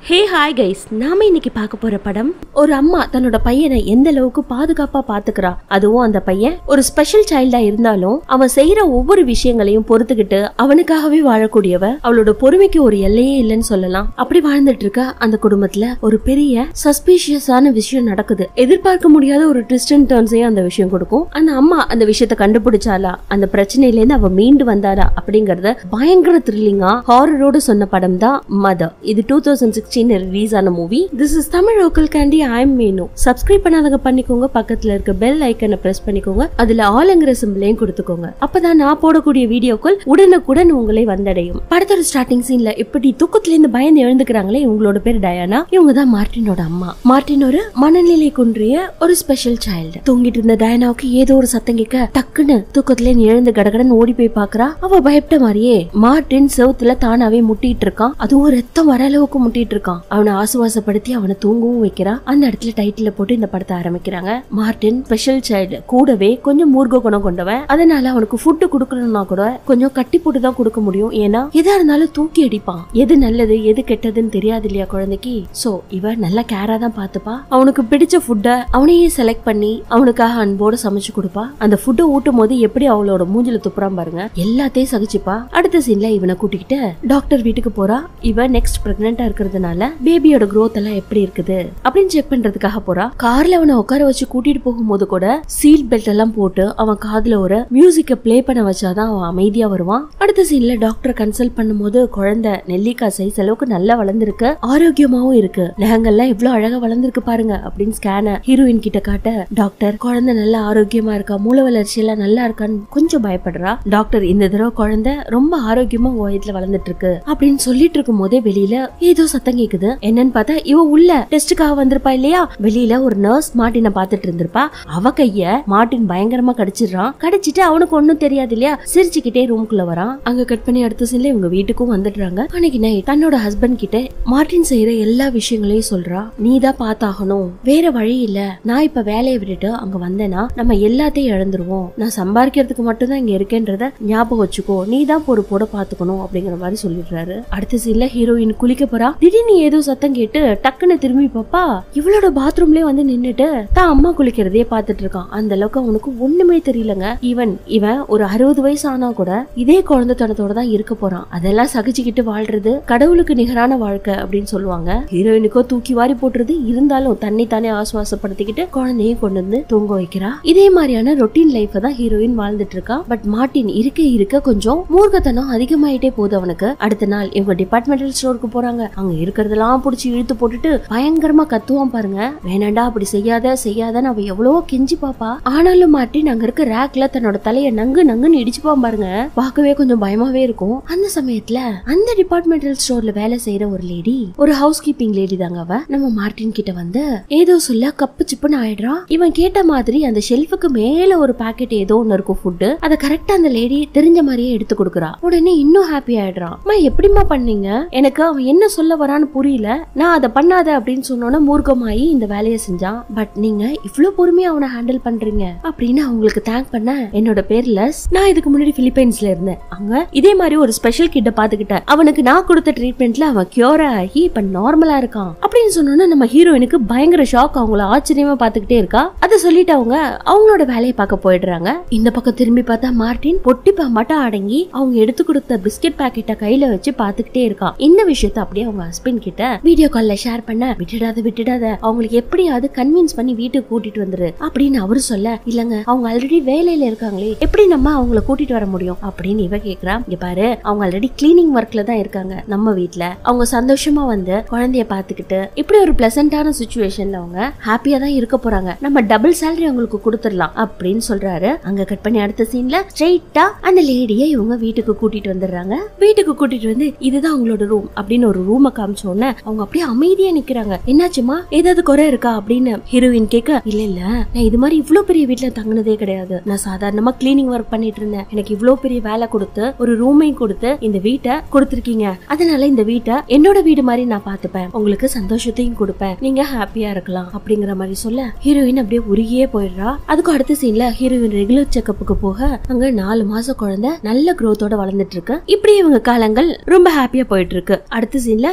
hey hi guys நாம இன்னைக்கு பார்க்க போற படம் ஒரு அம்மா தன்னோட பையனை எந்த அளவுக்கு பாதுகாப்பா பாத்துக்கிறா அதுவும் அந்த பையன் ஒரு ஸ்பெஷல் சைல்டா இருந்தாலும் அவன் செய்யற ஒவ்வொரு விஷயங்களையும் பொறுத்துக்கிட்டு அவனுக்காகவே வாழக்கூடியவ அவளோட பொறுமைக்கு ஒரு எல்லையே இல்லைன்னு சொல்லலாம் அப்படி வாழ்ந்துட்டு இருக்க அந்த குடும்பத்துல ஒரு பெரிய சஸ்பீஷியஸான விஷயம் நடக்குது எதிர்பார்க்க முடியாத ஒரு ட்விஸ்ட் அண்ட் டர்ன்ஸையும் அந்த விஷயம் கொடுக்கும் அந்த அம்மா அந்த விஷயத்தை கண்டுபிடிச்சாலா அந்த பிரச்சனையில இருந்து அவ மீண்டு வந்தாரா அப்படிங்கறத பயங்கர த்ரில்லிங்கா ஹாரரோடு சொன்ன படம் தான் மதர் இது டூ தௌசண்ட் சிக்ஸ்டீன் ரிலீஸ் ஆன movie this is Tamil local candy I'm Meenu subscribe பண்ணாதவங்க பண்ணிக்கோங்க பக்கத்துல இருக்க பெல் ஐக்கனை பிரஸ் பண்ணிக்கோங்க அதுல ஆளுங்கிற சிம்பிளையும் கொடுத்துக்கோங்க அப்பதான் நான் போடக்கூடிய வீடியோக்கள் உடனுக்குடன் உங்களை வந்தடையும் படத்தோட ஸ்டார்டிங் சீன்ல இப்படி தூக்கத்துல இருந்து பயந்து எழுந்துக்கிறாங்களே இவங்களோட பேர் டயானா இவங்க தான் மார்டினோட அம்மா மார்டின் ஒரு மனநிலை குன்றிய ஒரு ஸ்பெஷல் சைல்டு தூங்கிட்டு இருந்த டயானாவுக்கு ஏதோ ஒரு சத்தம் கேட்க டக்குன்னு தூக்கத்துல இருந்து எழுந்து கடகடன்னு ஓடி போய் பாக்குறா அவ பயப்பட்ட மாதிரியே மார்டின் செவுத்துல தானாவே முட்டிட்டு இருக்கான் அதுவும் ரத்தம் வர அளவுக்கு முட்டிட்டு இருக்கான் அவனை ஆசுவாசப்படுத்தி அவனை தூங்கவும் வைக்கிறா அந்த இடத்துல டைட்டில போட்டு இந்த படத்தை ஆரம்பிக்கிறாங்க மார்டின் ஸ்பெஷல் சைல்டு கூடவே கொஞ்சம் மூர்க்க குணம் கொண்டவன் அதனால அவனுக்கு ஃபுட்டு கொடுக்கணும்னா கூட கொஞ்சம் கட்டி போட்டு தான் கொடுக்க முடியும் ஏன்னா எதா இருந்தாலும் தூக்கி அடிப்பான் எது நல்லது எது கெட்டதுன்னு தெரியாது இல்லையா குழந்தைக்கு சோ இவ நல்லா கேரா தான் பாத்துப்பா அவனுக்கு பிடிச்ச ஃபுட்டை அவனையே செலக்ட் பண்ணி அவனுக்காக அன்போட சமைச்சு கொடுப்பா அந்த ஃபுட்டை ஊட்டும் போது எப்படி அவளோட மூஞ்சில துப்புறான் பாருங்க எல்லாத்தையும் சகிச்சுப்பா அடுத்த சீன்ல இவனை கூட்டிக்கிட்டு டாக்டர் வீட்டுக்கு போறா இவ நெக்ஸ்ட் பிரெக்னெண்டா இருக்கிறதுனால பேபியோட growth எல்லாம் எப்படி இருக்குது அப்படின்னு செக் பண்றதுக்காக போறா கார்ல அவனை உட்கார வச்சு கூட்டிட்டு போகும்போது கூட சீட் பெல்ட் எல்லாம் போட்டு அவன் காதுல ஒரு மியூசிக்க ப்ளே பண்ண வச்சாதான் அவன் அமைதியா வருவான் அடுத்த சீன்ல டாக்டர் கன்சல்ட் பண்ணும்போது குழந்தை நெல்லிக்காய் சைஸ் அளவுக்கு நல்லா வளர்ந்துருக்கு ஆரோக்கியமாவும் இருக்கு நகங்கள்லாம் எவ்வளவு அழகா வளர்ந்துருக்கு பாருங்க அப்படின்னு ஸ்கேன ஹீரோயின் கிட்ட காட்ட டாக்டர் குழந்தை நல்லா ஆரோக்கியமா இருக்கா மூளை வளர்ச்சி எல்லாம் நல்லா இருக்கான்னு கொஞ்சம் பயப்படுறா டாக்டர் இந்த தடவை குழந்தை ரொம்ப ஆரோக்கியமா உன் வயித்துல வளர்ந்துட்டு இருக்கு அப்படின்னு சொல்லிட்டு இருக்கும் போதே வெளியில ஏதோ சத்தம் கேக்குது என்னன்னு பார்த்தா இவ உள்ள டெஸ்டுக்காக வந்திருப்பா இல்லையா வெளியில ஒரு நர்ஸ் மார்ட்டினை பார்த்துட்டு இருந்திருப்பா அவ கைய மார்ட்டின் பயங்கரமா கடிச்சிடுறான் கடிச்சிட்டு அவனுக்கு ஒண்ணும் தெரியாது இல்லையா சிரிச்சுக்கிட்டே ரூம்குள்ள வரான் அங்க கட் பண்ணி அடுத்த சீன்ல இவங்க வீட்டுக்கும் வந்துடுறாங்க அன்னைக்கு நைட் தன்னோட ஹஸ்பண்ட் கிட்ட மார்ட்டின் செய்யற எல்லா விஷயங்களையும் சொல்றா நீ தான் பார்த்தாகணும் வேற வழி இல்ல நான் இப்ப வேலையை விட்டுட்டு அங்க வந்தேன்னா நம்ம எல்லாத்தையும் இழந்துருவோம் நான் சம்பாதிக்கிறதுக்கு மட்டும் தான் இங்க இருக்கேன்றத ஞாபகம் வச்சுக்கோ நீ தான் பொறுப்போட பாத்துக்கணும் அப்படிங்கிற மாதிரி சொல்லிடுறாரு அடுத்த சீன்ல ஹீரோயின் குளிக்க போறா திடீர்னு ஏதோ சத்தம் கேட்டு டக்குன்னு திரும்பி பாப்பா இவளோட பாத்ரூம்லயே வந்து நின்னுட்டு தான் அம்மா குளிக்கிறதையே பாத்துட்டு இருக்கான் அந்த அளவுக்கு அவனுக்கு ஒண்ணுமே தெரியலங்க ஈவன் இவன் ஒரு அறுபது வயசு ஆனா கூட இதே குழந்தைத்தனத்தோட தான் இருக்க போறான் அதெல்லாம் சகிச்சுக்கிட்டு வாழ்றது கடவுளுக்கு நிகரான வாழ்க்கை அப்படின்னு சொல்லுவாங்க ஹீரோயினுக்கோ தூக்கி வாரி போட்டுறது இருந்தாலும் தன்னை தானே ஆசுவாசப்படுத்திக்கிட்டு குழந்தையும் கொண்டு வந்து தூங்க வைக்கிறா இதே மாதிரியான ரொட்டீன் லைஃப் தான் ஹீரோயின் வாழ்ந்துட்டு இருக்கா பட் மார்ட்டின் இருக்க இருக்க கொஞ்சம் மூர்க்கத்தனம் அதிகமாயிட்டே போகுது அவனுக்கு அடுத்த நாள் இவங்க டிபார்ட்மெண்டல் ஸ்டோருக்கு போறாங்க அங்க இருக்கிறதெல்லாம் புடிச்சு இழுத்து போட்டுட்டு பயங்கரமா கத்துவான் பாருங்க வேணாண்டா அப்படி செய்யாத செய்யாதன்னு அவ எவ்வளவோ கெஞ்சி பாப்பா ஆனாலும் மார்ட்டின் அங்க இருக்க ரேக்ல தன்னோட தலைய நங்கு நங்குன்னு இடிச்சுப்பான் பாருங்க பார்க்கவே கொஞ்சம் பயமாவே இருக்கும் அந்த சமயத்துல அந்த டிபார்ட்மெண்டல் ஸ்டோர்ல வேலை செய்யற ஒரு லேடி ஒரு ஹவுஸ் கீப்பிங் லேடி தாங்க அவ நம்ம மார்ட்டின் கிட்ட வந்து ஏதோ சொல்ல கப்பு சிப்புன்னு ஆயிடுறான் இவன் கேட்ட மாதிரி அந்த ஷெல்ஃபுக்கு மேல ஒரு பாக்கெட் ஏதோ ஒன்னு இருக்கும் ஃபுட்டு அத கரெக்டா அந்த லேடி தெரிஞ்ச மாதிரியே எடுத்து கொடுக்குறா உடனே இன்னும் ஹாப்பி ஆயிடுறான் அம்மா எப்படிம்மா பண்ணீங்க எனக்கு அவன் என்ன சொல்ல வரான்னு புரியல நான் அதை பண்ணாத அப்படின்னு சொன்னோன்னே மூர்க்கமாயி இந்த வேலையை செஞ்சான் பட் நீங்க இவ்ளோ பொறுமையா அவனை ஹேண்டில் பண்றீங்க அப்படின்னு அவங்களுக்கு தேங்க் பண்ண என்னோட பேர்ல நான் இதுக்கு முன்னாடி பிலிப்பைன்ஸ்ல இருந்தேன் அங்க இதே மாதிரி ஒரு ஸ்பெஷல் கிட்ட பாத்துக்கிட்டேன் அவனுக்கு நான் கொடுத்த ட்ரீட்மெண்ட்ல அவன் கியூர் ஆகி இப்ப நார்மலா இருக்கான் அப்படின்னு சொன்னோன்னா நம்ம ஹீரோயினுக்கு பயங்கர ஷாக் அவங்கள ஆச்சரியமா பாத்துக்கிட்டே இருக்கா அதை சொல்லிட்டு அவங்க அவங்களோட வேலையை பார்க்க போயிடுறாங்க இந்த பக்கம் திரும்பி பார்த்தா மார்ட்டின் பொட்டி பாம்பாட்டம் அடங்கி அவங்க எடுத்து கொடுத்த பிஸ்கெட் பாக்கெட்டை கையில வச்சு பாத்துக்கிட்டே இருக்கான் இந்த விஷயத்த அப்படியே அவங்க ஹஸ்பண்ட் கிட்ட வீடியோ கால்ல ஷேர் பண்ண விட்டுடாத விட்டுடாத அவங்களுக்கு எப்படியாவது கன்வின்ஸ் பண்ணி வீட்டுக்கு கூட்டிட்டு வந்துரு அப்படின்னு அவரு சொல்ல இல்லங்க அவங்க ஆல்ரெடி வேலையில இருக்காங்களே எப்படி நம்ம அவங்கள கூட்டிட்டு வர முடியும் அப்படின்னு இவ கேக்குறா இங்க பாரு அவங்க ஆல்ரெடி கிளீனிங் ஒர்க்ல தான் இருக்காங்க நம்ம வீட்ல அவங்க சந்தோஷமா வந்து குழந்தைய பாத்துக்கிட்டு இப்படி ஒரு பிளசண்டான சுச்சுவேஷன்ல அவங்க ஹாப்பியா தான் இருக்க போறாங்க நம்ம டபுள் சேலரி அவங்களுக்கு கொடுத்துடலாம் அப்படின்னு சொல்றாரு அங்க கட் பண்ணி அடுத்த சீன்ல ஸ்ட்ரெயிட்டா அந்த லேடிய இவங்க வீட்டுக்கு கூட்டிட்டு வந்துடுறாங்க வீட்டுக்கு கூட்டிட்டு வந்து இதுதான் அவங்களோட ரூம் அப்படின்னு ஒரு ரூமை காமிச்ச உடனே அவங்க அப்படியே அமைதியா நிக்கிறாங்க என்னாச்சுமா ஏதாவது குறை இருக்கா அப்படின்னு ஹீரோயின் கேட்க இல்ல இல்ல நான் இது மாதிரி இவ்ளோ பெரிய வீட்ல தங்கினதே கிடையாது நான் சாதாரணமா கிளீனிங் ஒர்க் பண்ணிட்டு இருந்தேன் எனக்கு இவ்ளோ பெரிய வேலை கொடுத்து ஒரு ரூமையும் கொடுத்து இந்த வீட்டை கொடுத்துருக்கீங்க அதனால இந்த வீட்டை என்னோட வீடு மாதிரி நான் பாத்துப்பேன் உங்களுக்கு சந்தோஷத்தையும் கொடுப்பேன் நீங்க ஹாப்பியா இருக்கலாம் அப்படிங்கிற மாதிரி சொல்ல ஹீரோயின் அப்படியே உருகியே போயிடுறா அதுக்கு அடுத்த சீன்ல ஹீரோயின் ரெகுலர் செக்கப்புக்கு போக அங்க நாலு மாச குழந்தை நல்ல growth-ஓட வளர்ந்துட்டு இருக்கு இப்படி இவங்க காலங்கள் ரொம்ப ஹாப்பியா போயிட்டு இருக்கு அடுத்த சீன்ல ஹீரோ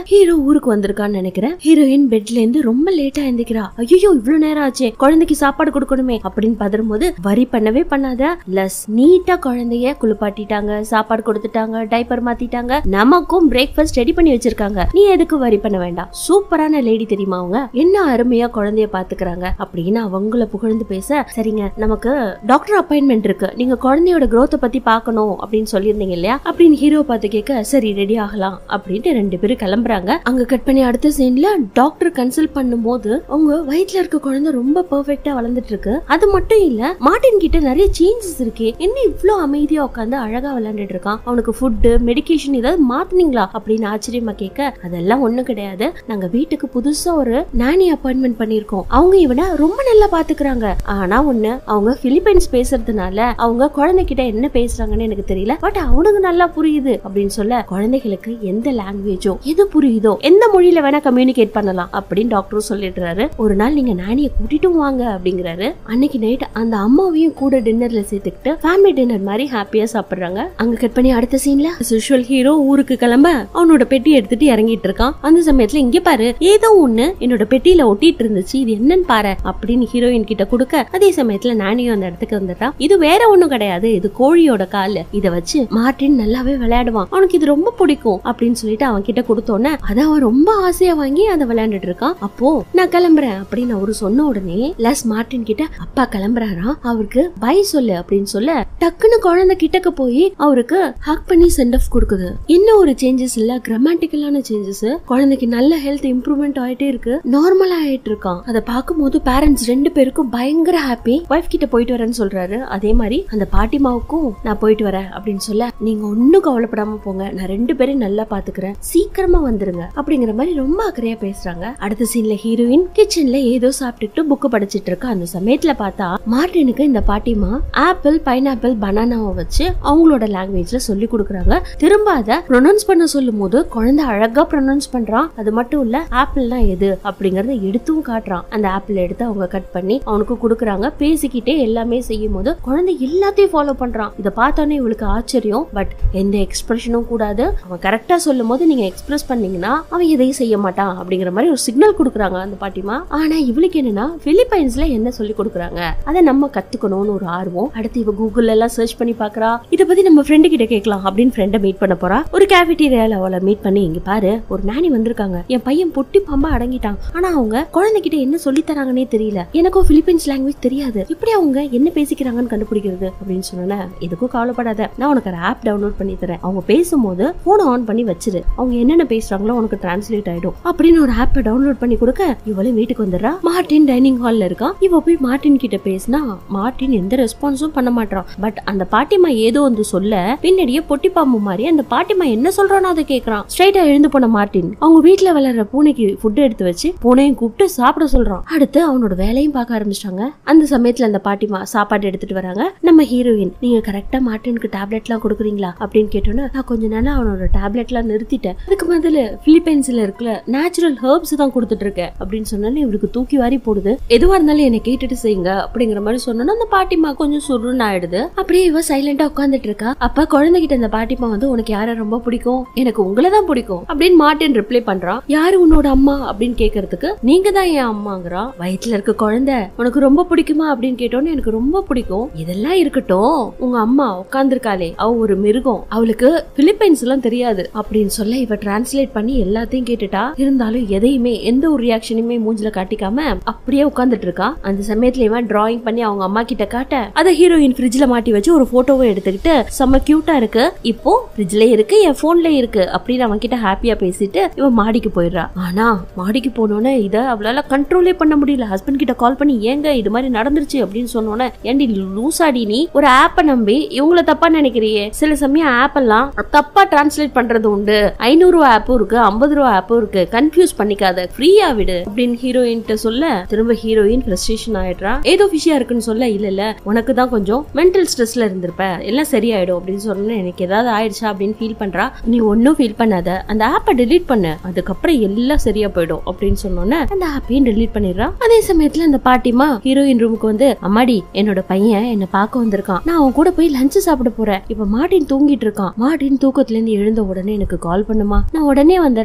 ஊருக்கு வந்திருக்கான்னு நினைக்கிறேன் ஹீரோயின் பெட்ல இருந்து ரொம்ப லேட்டா எந்திக்கிறா ஐயோ இவ்வளவு நேரம் ஆச்சு குழந்தைக்கு சாப்பாடு கொடுக்கணுமே அப்படின்னு பதறும்போது வரி பண்ணவே பண்ணாத லஸ் நீட்டா குழந்தைய குளிப்பாட்டிட்டாங்க சாப்பாடு கொடுத்துட்டாங்க டைப்பர் மாத்திட்டாங்க நமக்கும் பிரேக்ஃபாஸ்ட் ரெடி பண்ணி வச்சிருக்காங்க நீ எதுக்கு வரி பண்ண வேண்டாம் சூப்பரான லேடி தெரியுமா அவங்க என்ன அருமையா குழந்தைய பாத்துக்கிறாங்க அப்படின்னு அவங்கள புகழ்ந்து பேச சரிங்க நமக்கு டாக்டர் அப்பாயின்மெண்ட் இருக்கு நீங்க குழந்தையோட growth பத்தி பார்க்கணும் அப்படின்னு சொல்லியிருந்தீங்க இல்லையா அப்படின்னு ஹீரோ பார்த்து கேட்க சரி ரெடி ஆகலாம் அப்படின்ட்டு ரெண்டு பேரும் கிளம்புறாங்க அங்க கட் பண்ணி அடுத்த சீன்ல டாக்டர் கன்சல்ட் பண்ணும்போது அவங்க வயித்துல இருக்க குழந்தை ரொம்ப பெர்ஃபெக்ட்டா வளர்ந்துட்டு இருக்கு அது மட்டும் இல்ல மார்ட்டின் கிட்ட நிறைய சேஞ்சஸ் இருக்கு என்ன இவ்ளோ அமைதியா உட்காந்து அழகா விளையாண்டுட்டு இருக்கான் அவனுக்கு ஃபுட்டு மெடிகேஷன் ஏதாவது மாத்துனீங்களா அப்படின்னு ஆச்சரியமா கேட்க அதெல்லாம் ஒண்ணும் கிடையாது நாங்க வீட்டுக்கு புதுசா ஒரு நானி அப்பாயின்மெண்ட் பண்ணிருக்கோம் அவங்க இவனை ரொம்ப நல்லா பாத்துக்கிறாங்க ஆனா ஒண்ணு அவங்க பிலிப்பைன்ஸ் பேசுறதுனால அவங்க குழந்தைகிட்ட என்ன பேசுறாங்கன்னு எனக்கு தெரியல பட் அவனுக்கு நல்லா புரியுது அப்படின்னு சொல்ல குழந்தைகளுக்கு எந்த லாங்குவேஜோ எது புரியுதோ எந்த மொழியில வேணா கம்யூனிகேட் பண்ணலாம் அப்படின்னு டாக்டரும் சொல்லிடுறாரு ஒரு நாள் நீங்க நானிய கூட்டிட்டும் வாங்க அப்படிங்கிறாரு அன்னைக்கு நைட் அந்த அம்மாவையும் கூட டின்னர்ல சேர்த்துக்கிட்டு ஃபேமிலி டின்னர் மாதிரி ஹாப்பியா சாப்பிடுறாங்க அங்க கட் பண்ணி அடுத்த சீன்ல யூஷுவல் ஹீரோ ஊருக்கு கிளம்ப அவனோட பெட்டி எடுத்துட்டு இறங்கிட்டு இருக்கான் அந்த சமயத்துல இங்க பாரு ஏதோ ஒண்ணு என்னோட பெட்டியில ஒட்டிட்டு இருந்துச்சு இது என்னன்னு பாரு அப்படின்னு ஹீரோயின் கிட்ட கொடுக்க அதே சமயத்துல நானியும் அந்த இடத்துக்கு வந்துட்டான் இது வேற ஒண்ணும் கிடையாது இது கோழியோட காலு இத வச்சு மார்ட்டின் நல்லாவே விளையாடுவான் அவனுக்கு இது ரொம்ப பிடிக்கும் அப்படின்னு சொல்லிட்டு அவன் கிட்ட கொடுத்தோன்னே அத அவன் ரொம்ப ஆசையா வாங்கி அதை விளையாண்டுட்டு இருக்கான் அப்போ நான் கிளம்புறேன் அப்படின்னு அவரு சொன்ன உடனே லஸ் மார்ட்டின் கிட்ட அப்பா கிளம்புறாராம் அவருக்கு பை சொல்லு அப்படின்னு சொல்ல டக்குன்னு குழந்தை கிட்டக்க போய் அவருக்கு ஹக் பண்ணி சென்ட் ஆஃப் கொடுக்குது என்ன ஒரு சேஞ்சஸ் இல்ல கிராமட்டிக்கலான சேஞ்சஸ் குழந்தைக்கு நல்ல ஹெல்த் இம்ப்ரூவ்மெண்ட் ஆயிட்டே இருக்கு நார்மலா ஆயிட்டு இருக்கான் அதை பார்க்கும்போது பேரண்ட்ஸ் ரெண்டு பேருக்கும் பயங்கர ஹாப்பி ஒய்ஃப் கிட்ட போயிட்டு வரேன்னு சொல்றாரு அதே மாதிரி அந்த பாட்டிமாவுக்கும் நான் போயிட்டு வரேன் அப்படின்னு சொல்ல நீங்க ஒன்னும் கவலைப்படாம போங்க நான் ரெண்டு பேரும் நல்லா பாத்துக்கிறேன் சீக்கிரமா வந்துருங்க அப்படிங்கிற மாதிரி ரொம்ப அக்கறையா பேசுறாங்க அடுத்த சீன்ல ஹீரோயின் கிச்சன்ல ஏதோ சாப்பிட்டுட்டு புக்கு படிச்சிட்டு இருக்கா அந்த சமயத்துல பார்த்தா மார்டினுக்கு இந்த பாட்டிமா ஆப்பிள் பைனாப்பிள் பனானாவை வச்சு அவங்களோட லாங்குவேஜ்ல சொல்லி கொடுக்குறாங்க திரும்ப அதை ப்ரொனவுன்ஸ் பண்ண சொல்லும் போது குழந்தை அழகா ப்ரொனவுன்ஸ் பண்றான் அது மட்டும் இல்ல ஆப்பிள்னா எது அப்படிங்கறத எடுத்தும் காட்டுறான் அந்த ஆப்பிள் எடுத்து அவங்க கட் பண்ணி அவனுக்கு கொடுக்குறாங்க பேசிக்கிட்டே எல்லாமே செய்யும் போது குழந்தை எல்லாத்தையும் ஃபாலோ பண்றான் இதை பார்த்தோன்னே இவளுக்கு ஆச்சரியம் பட் எந்த எக்ஸ்பிரஷனும் கூடாது அவன் கரெக்டா சொல்லும் போது நீங்க எக்ஸ்பிரஸ் பண்ணீங்கன்னா அவன் எதையும் செய்ய மாட்டான் அப்படிங்கிற மாதிரி ஒரு சிக்னல் கொடுக்குறாங்க அந்த பாட்டிமா ஆனா இவளுக்கு என்னன்னா பிலிப்பைன்ஸ்ல என்ன சொல்லி கொடுக்குறாங்க அதை நம்ம கத்துக்கணும்னு ஒரு ஆர்வம் அடுத்து இவ கூகுள்ல எல்லாம் சர்ச் பண்ணி பாக்குறா இத பத்தி நம்ம ஃப்ரெண்டு கிட்ட கேட்கலாம் அப்படின்னு ஃப்ரெண்டை மீட் பண்ண போறா ஒரு கேபிட்டீரியால அவளை மீட் பண்ணி இங்க பாரு ஒரு நானி வந்திருக்காங்க என் பையன் பொட்டி பாம்பா அடங்கிட்டான் ஆனா அவங்க குழந்தைகிட்ட என்ன சொல்லி தராங்கன்னே தெரியல எனக்கும் பிலிப்பைன்ஸ் லாங்குவேஜ் தெரியாது எப்படி அவங்க என்ன பேசிக்கிறாங்கன்னு கண்டுபிடிக்கிறது அப்படின்னு சொன்னேன் எதுக்கும் கவலைப்படாத நான் உனக்கு ஒரு ஆப் டவுன்லோட் பண்ணி தரேன் அவங்க பேசும்போது போனை ஆன் பண்ணி வச்சிரு அவங்க என்னென்ன பேசுறாங்களோ உனக்கு டிரான்ஸ்லேட் ஆயிடும் அப்படின்னு ஒரு ஆப்பை டவுன்லோட் பண்ணி கொடுக்க இவளும் வீட்டுக்கு வந்துடுறா மார்ட்டின் டைனிங் ஹால்ல இருக்கான் இவ போய் மார்ட்டின் கிட்ட பேசினா மார்ட்டின் எந்த ரெஸ்பான்ஸும் பண்ண மாட்டான் பட் அந்த பாட்டிமா ஏதோ வந்து சொல்ல பின்னாடியே பொட்டி பாம்பு மாதிரி அந்த பாட்டிமா என்ன சொல்றானோ அதை கேக்குறான் ஸ்ட்ரைட்டா எழுந்து போன மார்ட்டின் அவங்க வீட்டுல வளர்ற பூனைக்கு ஃபுட் எடுத்து வச்சு பூனையும் கூப்பிட்டு சாப்பிட சொல்றான் அடுத்து அவனோட வேலையும் பார்க்க ஆரம்பிச்சிட்டாங்க அந்த சமயத்துல அந்த பாட்டிமா சாப்பாடு எடுத்துட்டு வராங்க நம்ம ஹீரோயின் நீங்க கரெக்டா மார்ட்டினுக்கு டேப்லெட்லாம் கொடுக்குறீங்களா அப்படின்னு கேட்டோன்னே நான் கொஞ்ச நாள் அவனோட டேப்லெட்லாம் நிறுத்திட்டேன் அதுக்கு முதல்ல பிலிப்பைன்ஸ்ல இருக்கிற நேச்சுரல் ஹெர்ப்ஸ் தான் கொடுத்துட்டு இருக்கேன் அப்படின்னு சொன்னாலும் இவருக்கு தூக்கி வாரி போடுது எதுவா இருந்தாலும் என்னை கேட்டுட்டு செய்யுங்க அப்படிங்கிற மாதிரி சொன்னோன்னா அந்த பாட்டிமா கொஞ்சம் சுருன்னு ஆயிடுது அப்படியே இவ சைலண்டா உட்காந்துட்டு இருக்கா அப்ப குழந்தைகிட்ட அந்த பாட்டிமா வந்து உனக்கு யார ரொம்ப பிடிக்கும் எனக்கு உங்களை தான் பிடிக்கும் அப்படின்னு மார்ட்டின் ரிப்ளை பண்றான் யாரு உன்னோட அம்மா அப்படின்னு கேக்குறதுக்கு நீங்க தான் என் அம்மாங்கிறான் வயிற்றுல இருக்க குழந்தை உனக்கு ரொம்ப பிடிக்குமா அப்படின்னு கேட்டோன்னு எனக்கு ரொம்ப பிடிக்கும் இதெல்லாம் இருக்கட்டும் உங்க அம்மா உட்காந்துருக்காளே அவ ஒரு மிருகம் அவளுக்கு பிலிப்பைன்ஸ் எல்லாம் தெரியாது அப்படின்னு சொல்ல இவ டிரான்ஸ்லேட் பண்ணி எல்லாத்தையும் கேட்டுட்டா இருந்தாலும் எதையுமே எந்த ஒரு ரியாக்ஷனுமே மூஞ்சில காட்டிக்காம அப்படியே உட்காந்துட்டு இருக்கா அந்த சமயத்துல இவன் டிராயிங் பண்ணி அவங்க அம்மா கிட்ட காட்ட அதை ஹீரோயின் ஃப்ரிட்ஜ்ல மாட்டி வச்சு ஒரு போட்டோவை எடுத்துக்கிட்டு செம்ம கியூட்டா இருக்கு இப்போ ஃப்ரிட்ஜ்ல இருக்கு என் போன்ல இருக்கு அப்படின்னு அவன் கிட்ட ஹாப்பியா பேசிட்டு இவன் மாடிக்கு போயிடுறா ஆனா மாடிக்கு போனோன்னே இத அவளால கண்ட்ரோலே பண்ண முடியல ஹஸ்பண்ட் கிட்ட கால் பண்ணி ஏங்க இது மாதிரி நடந்துருச்சு அப்படின்னு சொன்னோன்னே ஏண்டி லூசாடி நீ ஒரு ஆப்பை நம்பி இவங்கள தப்பா நினைக்கிறியே சில சமயம் ஆப் எல்லாம் தப்பா டிரான்ஸ்லேட் பண்றது உண்டு ஐநூறு ரூபா ஆப்பும் இருக்கு ஐம்பது ரூபா ஆப்பும் இருக்கு கன்ஃபியூஸ் பண்ணிக்காத ஃப்ரீயா விடு அப்படின்னு ஹீரோயின் சொல்ல திரும்ப ஹீரோயின் ஃப்ரஸ்ட்ரேஷன் ஆயிடுறா ஏதோ விஷயம் இருக்குன்னு சொல்ல இல்ல இல்ல உனக்கு தான் கொஞ்சம் மென்டல் ஸ்ட்ரெஸ்ல இருந்திருப்ப எல்லாம் சரியாயிடும் அப்படின்னு சொன்னா எனக்கு ஏதாவது ஆயிடுச்சா அப்படின்னு ஃபீல் பண்றா நீ ஒன்னும் ஃபீல் பண்ணாத அந்த ஆப்பை டெலீட் பண்ணு அதுக்கப்புறம் எல்லாம் சரியா போயிடும் அப்படின்னு சொன்னோன்னே அந்த ஆப்பையும் டெலீட் பண்ணிடுறா அதே சமயத்துல அந்த பாட்டிமா ஹீரோயின் ரூமுக்கு வந்து அம்மாடி என்னோட பையன் என்ன பார்க்க வந்திருக்கான் நான் அவன் கூட போய் லஞ்ச் சாப்பிட போறேன் இப்ப மார்ட்டின் தூங்கிட்டு இருக்கான் மார்ட்டின் தூக்கத்துல இருந்து எழுந்த உடனே எனக்கு கால் பண்ணுமா நான் உடனே வந்துடுறேன்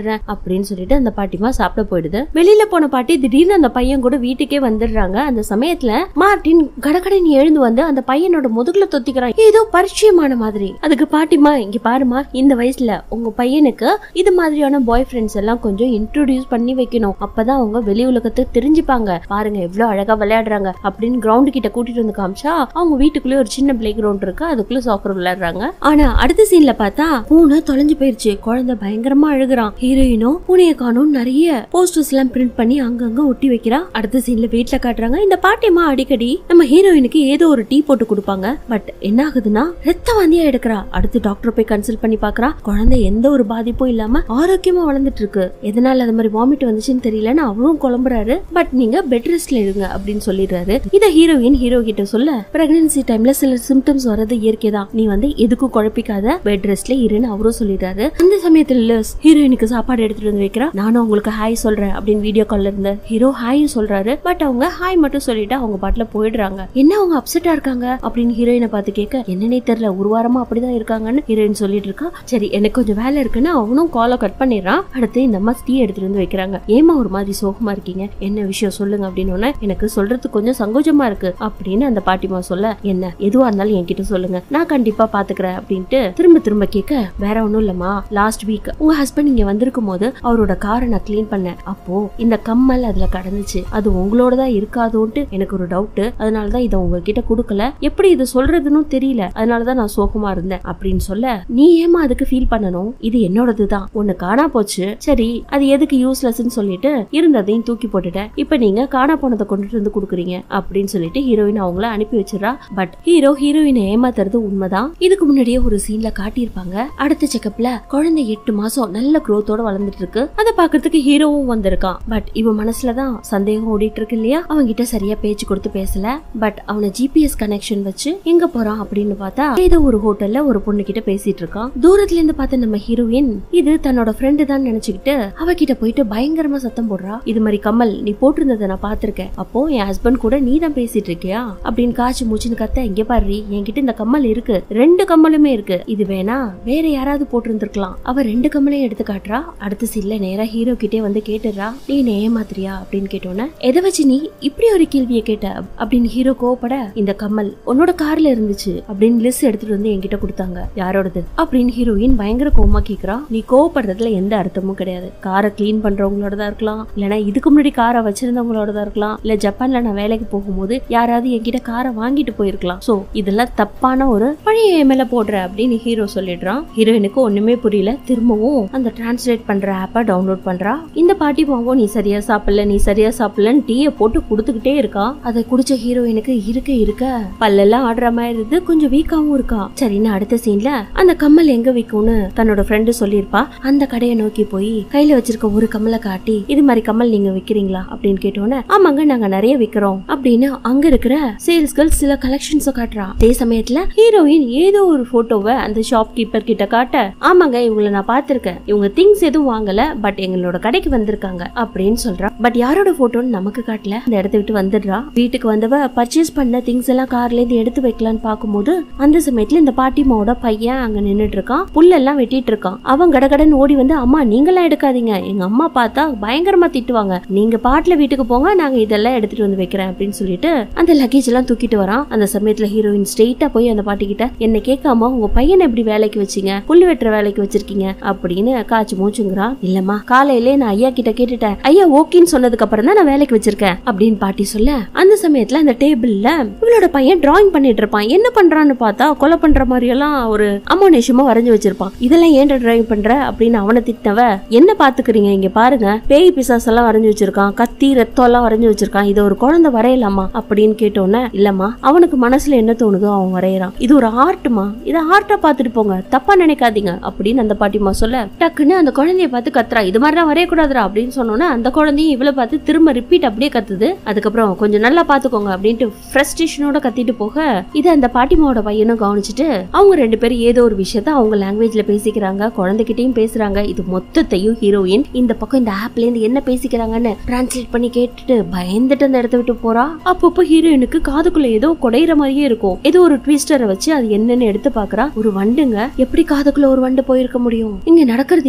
வந்துடுறேன் அப்படின்னு சொல்லிட்டு அந்த பாட்டிமா சாப்பிட போயிடுது வெளியில போன பாட்டி திடீர்னு அந்த பையன் கூட வீட்டுக்கே வந்துடுறாங்க அந்த சமயத்துல மார்ட்டின் கடகடன் எழுந்து வந்து அந்த பையனோட முதுகுல தொத்திக்கிறான் ஏதோ பரிச்சயமான மாதிரி அதுக்கு பாட்டிமா இங்க பாருமா இந்த வயசுல உங்க பையனுக்கு இது மாதிரியான பாய் ஃப்ரெண்ட்ஸ் எல்லாம் கொஞ்சம் இன்ட்ரோடியூஸ் பண்ணி வைக்கணும் அப்பதான் அவங்க வெளி உலகத்தை தெரிஞ்சுப்பாங்க பாருங்க எவ்வளவு அழகா விளையாடுறாங்க அப்படின்னு கிரவுண்ட் கிட்ட கூட்டிட்டு வந்து காமிச்சா அவங்க வீட்டுக்குள்ளே ஒரு சின்ன பிளே கிரவுண்ட் இருக்கு அதுக்குள்ள சாக்கர் விளையாடுறாங்க ஆனா அடுத்த சீன்ல பார்த்தா பூனை தொலைஞ்சு போயிருச்சு குழந்தை பயங்கரமா அழுகுறான் ஹீரோயினும் பூனையை காணும் நிறைய போஸ்டர்ஸ் எல்லாம் பிரிண்ட் பண்ணி அங்கங்க ஒட்டி வைக்கிறா அடுத்த சீன்ல வீட்ல காட்டுறாங்க இந்த பாட்டியம்மா அடிக்கடி நம்ம ஹீரோயினுக்கு ஏதோ ஒரு டீ போட்டு கொடுப்பாங்க பட் என்ன ஆகுதுன்னா ரத்த வாந்தியா எடுக்கிறா அடுத்து டாக்டர் போய் கன்சல்ட் பண்ணி பாக்குறா குழந்தை எந்த ஒரு பாதிப்பும் இல்லாம ஆரோக்கியமா வளர்ந்துட்டு இருக்கு எதனால அது மாதிரி வாமிட் வந்துச்சுன்னு தெரியலன்னு அவரும் குழம்புறாரு பட் நீங்க பெட் ரெஸ்ட்ல இருங்க அப்படின்னு சொல்லிடுறாரு இத ஹீரோயின் ஹீரோ கிட்ட சொல்ல பிரெக்னன்சி டைம்ல சில சிம்டம்ஸ் வர்றது இயற்கைதான் நீ வந்து எதுக்கும் குழப்பிக்காத பெட் ரெஸ்ட்ல இருன்னு அவரும் சொல்லிடுறாரு அந்த சமயத்துல லிஸ் ஹீரோயினுக்கு சாப்பாடு எடுத்துட்டு வந்து வைக்கிறா நானும் உங்களுக்கு ஹாய் சொல்றேன் அப்படின்னு வீடியோ கால்ல இருந்த ஹீரோ ஹாய் சொல்றாரு பட் அவங்க ஹாய் மட்டும் சொல்லிட்டு அவங்க பாட்டுல போயிடுறாங்க என்ன அவங்க அப்செட்டா இருக்காங்க அப்படின்னு ஹீரோயினை பார்த்து கேட்க என்னன்னே தெரியல ஒரு வாரமா அப்படிதான் இருக்காங்கன்னு ஹீரோயின் சொல்லிட்டு இருக்கா சரி எனக்கு கொஞ்சம் வேலை இருக்குன்னு அவனும் காலை கட் பண்ணிடுறான் அடுத்து இந்த அம்மா டீ எடுத்துட்டு வந்து வைக்கிறாங்க ஏமா ஒரு மாதிரி சோகமா இருக்கீங்க என்ன விஷயம் சொல்லுங்க அப்படின்னு உடனே, எனக்கு சொல்றதுக்கு கொஞ்சம் சங்கோஜமா இருக்கு அப்படின்னு அந்த பாட்டிமா சொல்ல என்ன எதுவா இருந்தாலும் என்கிட்ட சொல்லுங்க நான் கண்டிப்பா பாத்துக்கிறேன் அப்படின்ட்டு திரும்ப திரும்ப கேட்க வேற ஒண்ணும் இல்லம்மா லாஸ்ட் வீக் உங்க ஹஸ்பண்ட் இங்க வந்திருக்கும் போது அவரோட காரை நான் க்ளீன் பண்ணேன் அப்போ இந்த கம்மல் அதுல கடந்துச்சு அது உங்களோட தான் இருக்காதோன்ட்டு எனக்கு ஒரு டவுட் அதனாலதான் இதை உங்ககிட்ட கொடுக்கல எப்படி இதை சொல்றதுன்னு தெரியல அதனாலதான் நான் சோகமா இருந்தேன் அப்படின்னு சொல்ல நீ ஏமா அதுக்கு ஃபீல் பண்ணணும் இது என்னோடதுதான் ஒண்ணு காணா போச்சு சரி அது எதுக்கு யூஸ்லெஸ்ன்னு சொல்லிட்டு இருந்ததையும் தூக்கி போட்டுட்டேன் இப்ப நீங்க காணா போனதை கொண்டுட்டு வந்து கொடுக்குறீங்க அப்படின்னு சொல்லிட்டு ஹீரோயின் அவங்கள அனுப்பி வச்சிடறா பட் ஹீரோ ஹீரோயினை ஏமாத்துறது உண்மைதான் இதுக்கு முன்னாடியே ஒரு சீன்ல காட்டியிருப்பாங்க அடுத்த செக்கப்ல குழந்தை எட்டு மாசம் நல்ல growth-ஓட வளர்ந்துட்டு இருக்கு அதை பாக்குறதுக்கு ஹீரோவும் வந்திருக்கான் பட் இவன் மனசுலதான் சந்தேகம் ஓடிட்டு இருக்கு இல்லையா அவங்க கிட்ட சரியா பேச்சு கொடுத்து பேசல பட் அவனை ஜிபிஎஸ் கனெக்ஷன் வச்சு எங்க போறான் அப்படின்னு பார்த்தா ஏதோ ஒரு ஹோட்டல்ல ஒரு பொண்ணு கிட்ட பேசிட்டு இருக்கான் தூரத்துல இருந்து பார்த்த நம்ம ஹீரோயின் இது தன்னோட ஃப்ரெண்டு தான் நினைச்சுக்கிட்டு அவகிட்ட போயிட்டு பயங்கரமா சத்தம் போடுறா இது மாதிரி கமல் நீ போட்டிருந்ததை நான் பார்த்திருக்கேன் அப்போ என் ஹஸ்பண்ட் கூட நீ தான் பேசிட்டு இருக்கியா அப்படின்னு காய்ச்சி மூச்சுன்னு கத்த இங்க பாரு என்கிட்ட இந்த கம்மல் இருக்கு ரெண்டு கம்மலுமே இருக்கு இது வேணா வேற யாராவது போட்டிருந்திருக்கலாம் அவ ரெண்டு கம்மலையும் எடுத்து காட்டுறா அடுத்த சீன்ல நேரா ஹீரோ கிட்டே வந்து கேட்டுறா நீ என்ன ஏமாத்துறியா அப்படின்னு கேட்டோன்னே எதை வச்சு நீ இப்படி ஒரு கேள்வியை கேட்ட அப்படின்னு ஹீரோ கோவப்பட இந்த கம்மல் உன்னோட கார்ல இருந்துச்சு அப்படின்னு லிஸ்ட் எடுத்துட்டு வந்து என்கிட்ட கொடுத்தாங்க யாரோடது அப்படின்னு ஹீரோயின் பயங்கர கோவமா கேக்குறா நீ கோவப்படுறதுல எந்த அர்த்தமும் கிடையாது காரை க்ளீன் பண்றவங்களோட தான் இருக்கலாம் இல்லனா இதுக்கு முன்னாடி காரை வச்சிருந்தவங்களோட தான் இருக்கலாம் இல்ல ஜப்பான்ல நான் வேலைக்கு போகும்போது யாராவது என்கிட்ட காரை வாங்கிட்டு போயிருக்கலாம் சோ இதெல்லாம் தப்பான ஒரு பழைய மேல போடுற அப்படின்னு ஹீரோ சொல்லிடுறான் ஹீரோயினுக்கு ஒண்ணுமே புரியல திரும்பவும் அந்த டிரான்ஸ்லேட் பண்ற ஆப்பை டவுன்லோட் பண்றா இந்த பாட்டி பாவம் நீ சரியா சாப்பிடல நீ சரியா சாப்பிடலன்னு டீயை போட்டு கொடுத்துக்கிட்டே இருக்கா அதை குடிச்ச ஹீரோயினுக்கு இருக்க இருக்க பல்லெல்லாம் ஆடுற மாதிரி இருந்து கொஞ்சம் வீக்காவும் இருக்கா சரின்னு அடுத்த சீன்ல அந்த கம்மல் எங்க விக்கும்னு தன்னோட ஃப்ரெண்டு சொல்லியிருப்பா அந்த கடையை நோக்கி போய் கையில வச்சிருக்க ஒரு கம்மலை காட்டி இது மாதிரி கம்மல் நீங்க விக்கிறீங்களா அப்படின்னு கேட்டோன்னே ஆமாங்க நாங்க நிறைய விக்கிறோம் அப்படின்னு அங்க இருக்கிற சேல்ஸ் கேர்ள் சில கலெக்ஷன்ஸ் காட்டுறா அதே சமயத்துல ஹீரோயின் ஏதோ ஒரு போட்டோவை அந்த ஷாப் கீப்பர் கிட்ட காட்ட ஆமாங்க இவங்கள நான் பார்த்திருக்கேன் இவங்க திங்ஸ் எதுவும் வாங்கல பட் எங்களோட கடைக்கு வந்திருக்காங்க அப்படின்னு சொல்றா பட் யாரோட போட்டோன்னு நமக்கு காட்டல அந்த இடத்த விட்டு வந்துடுறா வீட்டுக்கு வந்தவ பர்ச்சேஸ் பண்ண திங்ஸ் எல்லாம் கார்ல இருந்து எடுத்து வைக்கலாம்னு பார்க்கும்போது அந்த சமயத்துல இந்த பாட்டிமாவோட பையன் அங்க நின்னுட்டு இருக்கான் புல்லெல்லாம் வெட்டிட்டு இருக்கான் அவன் கடகடன்னு ஓடி வந்து அம்மா நீங்களாம் எடுக்காதீங்க எங்க அம்மா பார்த்தா பயங்கரமா திட்டுவாங்க நீங்க பாட்டுல வீட்டுக்கு போங்க நாங்க இதெல்லாம் எடுத்துட்டு வந்து வைக்கிறேன் அப்படின்னு சொல்லிட்டு அந்த லக்கேஜ் எல்லாம் தூக்கிட்டு வரான் அந்த சமயத்துல ஹீரோயின் ஸ்ட்ரெயிட்டா போய் அந்த பாட்டி கிட்ட என்ன கேட்காம உங்க பையனை எப்படி வேலைக்கு வச்சீங்க புல்லு வெட்டுற வேலைக்கு வச்சிருக்கீங்க அப்படின்னு காய்ச்சி மூச்சுங்கிறா இல்லம்மா காலையிலே நான் ஐயா கிட்ட கேட்டுட்டேன் ஐயா ஓகேன்னு சொன்னதுக்கு அப்புறம் தான் நான் வேலைக்கு வச்சிருக்கேன் அப்படின்னு பாட்டி சொல்ல அந்த சமயத்துல அந்த டேபிள்ல இவளோட பையன் டிராயிங் பண்ணிட்டு இருப்பான் என்ன பண்றான்னு பார்த்தா கொலை பண்ற மாதிரி எல்லாம் ஒரு அமோனேஷமா வரைஞ்சு வச்சிருப்பான் இதெல்லாம் ஏன்டா டிராயிங் பண்ற அப்படின்னு அவனை திட்டினவ என்ன பாத்துக்கிறீங்க இங்க பாருங்க பேய் பிசாஸ் எல்லாம் வரைஞ்சு வச்சிருக்கான் கத்தி ரத்தம் எல்லாம் வரைஞ்சு வச்சிருக்கான் இதை ஒரு குழந்தை வரையலாமா அப்படின்னு கேட்டோன்னே இல்லம்மா அவனுக்கு மனசுல என்ன தோணுதோ அவன் வரையறான் இது ஒரு ஆர்ட்டுமா இதை ஆர்ட்டா பாத்துட்டு போங்க தப்பா நினைக்காதீங்க அப்படின்னு அந்த பாட்டிமா சொல்ல டக்குன்னு அந்த குழந்தைய பார்த்து கத்துறா இது மாதிரிலாம் வரையக்கூடாதுடா அப்படின்னு சொன்னோன்னே அந்த குழந்தையும் இவளை பார்த்து திரும்ப ரிப்பீட் அப்படியே கத்துது அதுக்கப்புறம் கொஞ்சம் நல்லா பாத்துக்கோங்க அப்படின்ட்டு ஃப்ரஸ்ட்ரேஷனோட கத்திட்டு போக இது அந்த பாட்டிமாவோட பையனும் கவனிச்சுட்டு அவங்க ரெண்டு பேரும் ஏதோ ஒரு விஷயத்த அவங்க லாங்குவேஜ்ல பேசிக்கிறாங்க குழந்தைகிட்டயும் பேசுறாங்க இது மொத்தத்தையும் ஹீரோயின் இந்த பக்கம் இந்த ஆப்ல இருந்து என்ன பேசிக்கிறாங்கன்னு டிரான்ஸ்லேட் பண்ணி கேட்டுட்டு பயந்துட்டு அந்த இடத்த விட்டு போறா அப்பப்போ ஹீரோயினுக்கு காதுக்குள்ள ஏதோ குடையிற மாதிரியே இருக்கும் ஏதோ ஒரு ட்விஸ்டரை வச்சு அது என்னன்னு எடுத்து பாக்குறா ஒரு வண்டுங்க எப்படி காதுக்குள்ள ஒரு வண்டு போயிருக்க முடியும் இங்க நடக்கிறது எல்லாமே